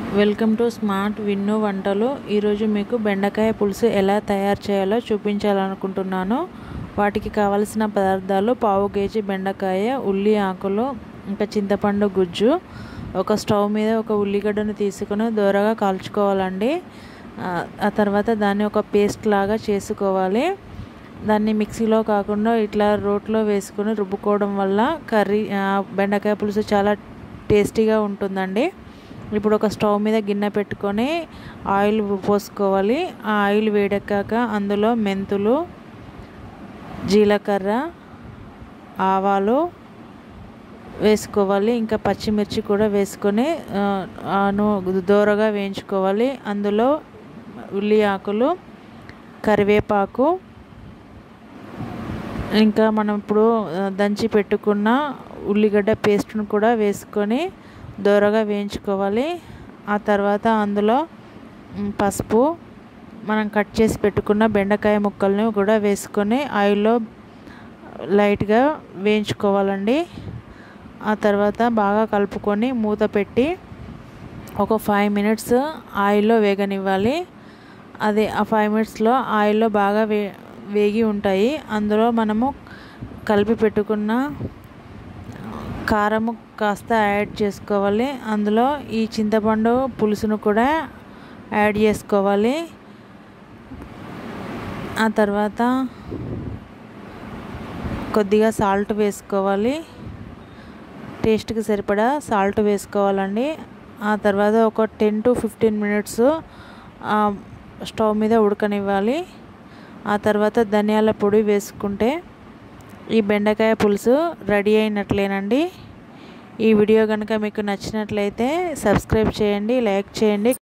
welcome to smart విన్ను వంటలు ఈరోజు మీకు బెండకాయ పులుసు ఎలా తయారు చేయాలో చూపించాలనుకుంటున్నాను వాటికి కావలసిన పదార్థాలు పావు కేజీ బెండకాయ ఉల్లి ఆకులు ఇంకా చింతపండు గుజ్జు ఒక స్టవ్ మీద ఒక ఉల్లిగడ్డను తీసుకొని దూరగా కాల్చుకోవాలండి ఆ తర్వాత దాన్ని ఒక పేస్ట్ లాగా చేసుకోవాలి దాన్ని మిక్సీలో కాకుండా ఇట్లా రోట్లో వేసుకొని రుబ్బుకోవడం వల్ల కర్రీ బెండకాయ పులుసు చాలా టేస్టీగా ఉంటుందండి ఇప్పుడు ఒక స్టవ్ మీద గిన్నె పెట్టుకొని ఆయిల్ పోసుకోవాలి ఆ ఆయిల్ వేడెక్కాక అందులో మెంతులు జీలకర్ర ఆవాలు వేసుకోవాలి ఇంకా పచ్చిమిర్చి కూడా వేసుకొని దోరగా వేయించుకోవాలి అందులో ఉల్లి ఆకులు కరివేపాకు ఇంకా మనం ఇప్పుడు దంచి పెట్టుకున్న ఉల్లిగడ్డ పేస్ట్ను కూడా వేసుకొని దోరగా వేయించుకోవాలి ఆ తర్వాత అందులో పసుపు మనం కట్ చేసి పెట్టుకున్న బెండకాయ ముక్కల్ని కూడా వేసుకొని ఆయిల్లో లైట్గా వేయించుకోవాలండి ఆ తర్వాత బాగా కలుపుకొని మూత పెట్టి ఒక ఫైవ్ మినిట్స్ ఆయిల్లో వేగనివ్వాలి అది ఆ ఫైవ్ మినిట్స్లో ఆయిల్లో బాగా వే వేగి ఉంటాయి అందులో మనము కలిపి పెట్టుకున్న కారము కాస్త యాడ్ చేసుకోవాలి అందులో ఈ చింతపండు పులుసును కూడా యాడ్ చేసుకోవాలి ఆ తర్వాత కొద్దిగా సాల్ట్ వేసుకోవాలి టేస్ట్కి సరిపడా సాల్ట్ వేసుకోవాలండి ఆ తర్వాత ఒక ten to fifteen minutes stove మీద ఉడకనివ్వాలి ఆ తర్వాత ధనియాల పొడి వేసుకుంటే ఈ బెండకాయ పులుసు రెడీ అయినట్లేనండి ఈ వీడియో కనుక మీకు నచ్చినట్లయితే సబ్స్క్రైబ్ చేయండి లైక్ చేయండి